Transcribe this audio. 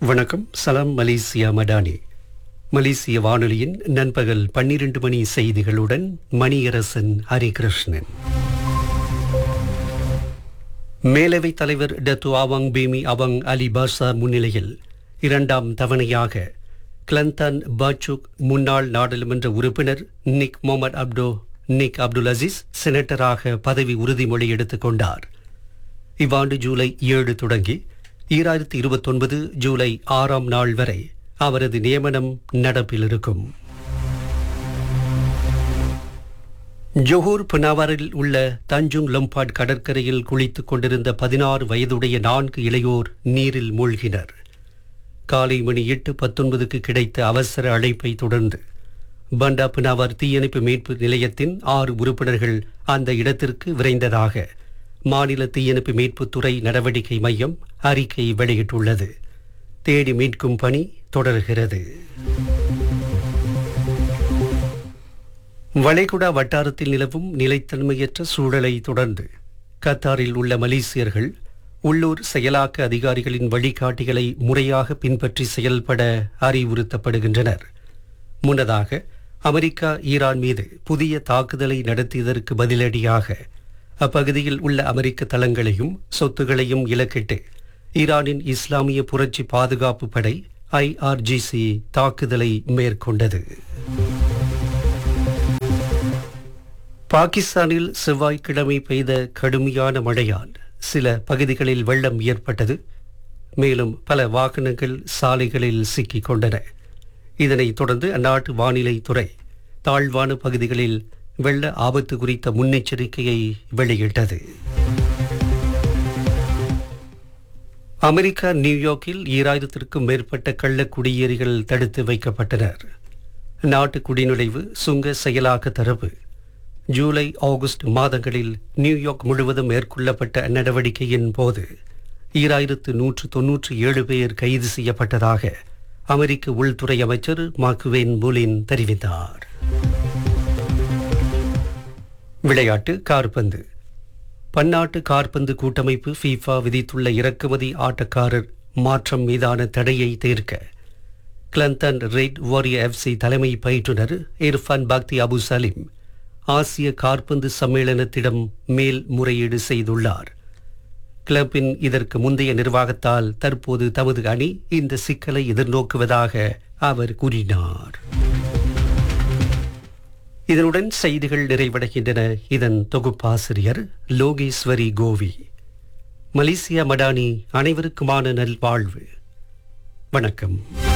வணக்கம் சலாம் மலேசியா மடானி மலேசிய வானொலியின் நண்பகல் பன்னிரண்டு மணி செய்திகளுடன் மணியரசன் ஹரிகிருஷ்ணன் மேலவை தலைவர் டத்து ஆவாங் பேமி அவங் அலி பாஷா முன்னிலையில் இரண்டாம் தவணையாக கிளந்தான் பாச்சுக் முன்னாள் நாடாளுமன்ற உறுப்பினர் Nik Mohamad Abduh Nik Abdul Aziz செனட்டராக பதவி உறுதிமொழி எடுத்துக் கொண்டார் இவ்வாண்டு ஜூலை ஏழு தொடங்கி ஈராயிரத்தி இருபத்தொன்பது ஜூலை ஆறாம் நாள் வரை அவரது நியமனம் நடப்பில் இருக்கும் ஜொஹூர் புனாவரில் உள்ள தஞ்சுங் லம்பாட் கடற்கரையில் குளித்துக் கொண்டிருந்த பதினாறு வயதுடைய நான்கு இளையோர் நீரில் மூழ்கினர் காலை மணி எட்டு பத்தொன்பதுக்கு கிடைத்த அவசர அழைப்பை தொடர்ந்து பண்டா புனாவர் தீயணைப்பு மீட்பு நிலையத்தின் ஆறு உறுப்பினர்கள் அந்த இடத்திற்கு விரைந்ததாக மாநில தீயணைப்பு மீட்புத்துறை நடவடிக்கை மையம் அறிக்கை வெளியிட்டுள்ளது தேடி மீட்கும் பணி தொடர்கிறது வளைகுடா வட்டாரத்தில் நிலவும் நிலைத்தன்மையற்ற சூழலை தொடர்ந்து கத்தாரில் உள்ள மலேசியர்கள் உள்ளூர் செயலாக்க அதிகாரிகளின் வழிகாட்டிகளை முறையாக பின்பற்றி செயல்பட அறிவுறுத்தப்படுகின்றனர் முன்னதாக அமெரிக்கா ஈரான் மீது புதிய தாக்குதலை நடத்தியதற்கு பதிலடியாக அப்பகுதியில் உள்ள அமெரிக்க தளங்களையும் சொத்துகளையும் இலக்கிட்டு ஈரானின் இஸ்லாமிய புரட்சி பாதுகாப்பு படை ஐஆர்ஜிசி தாக்குதலை மேற்கொண்டது பாகிஸ்தானில் செவ்வாய்க்கிழமை பெய்த கடுமையான மழையால் சில பகுதிகளில் வெள்ளம் ஏற்பட்டது மேலும் பல வாகனங்கள் சாலைகளில் சிக்கிக் கொண்டன இதனைத் தொடர்ந்து அந்நாட்டு வானிலை துறை தாழ்வான பகுதிகளில் வெள்ள ஆபத்து குறித்த முன்னெச்சரிக்கையை வெளியிட்டது அமெரிக்கா நியூயார்க்கில் ஈராயிரத்திற்கும் மேற்பட்ட கள்ள குடியேறிகள் தடுத்து வைக்கப்பட்டனர் நாட்டு குடிநுழைவு சுங்க செயலாக்க தரப்பு ஜூலை ஆகஸ்ட் மாதங்களில் நியூயார்க் முழுவதும் மேற்கொள்ளப்பட்ட நடவடிக்கையின் போது ஈராயிரத்து நூற்று தொன்னூற்றி ஏழு பேர் கைது செய்யப்பட்டதாக அமெரிக்க உள்துறை அமைச்சர் மாக்குவேன் மூலின் தெரிவித்தார் விளையாட்டு கார்பந்து பன்னாட்டு கார்பந்து கூட்டமைப்பு ஃபீஃபா விதித்துள்ள இறக்குமதி ஆட்டக்காரர் மாற்றம் மீதான தடையை தீர்க்க கிளந்தன் ரெட் வாரியர் எஃப்சி தலைமை பயிற்றுனர் இர்ஃபான் பாக்தி அபு சலீம் ஆசிய கார்பந்து சம்மேளனத்திடம் மேல் முறையீடு செய்துள்ளார் கிளப்பின் இதற்கு முந்தைய நிர்வாகத்தால் தற்போது தமது அணி இந்த சிக்கலை எதிர்நோக்குவதாக அவர் கூறினார் இதனுடன் செய்திகள் நிறைவடைகின்றன இதன் தொகுப்பாசிரியர் லோகேஸ்வரி கோவி மலேசியா மடானி அனைவருக்குமான நல்வாழ்வு வணக்கம்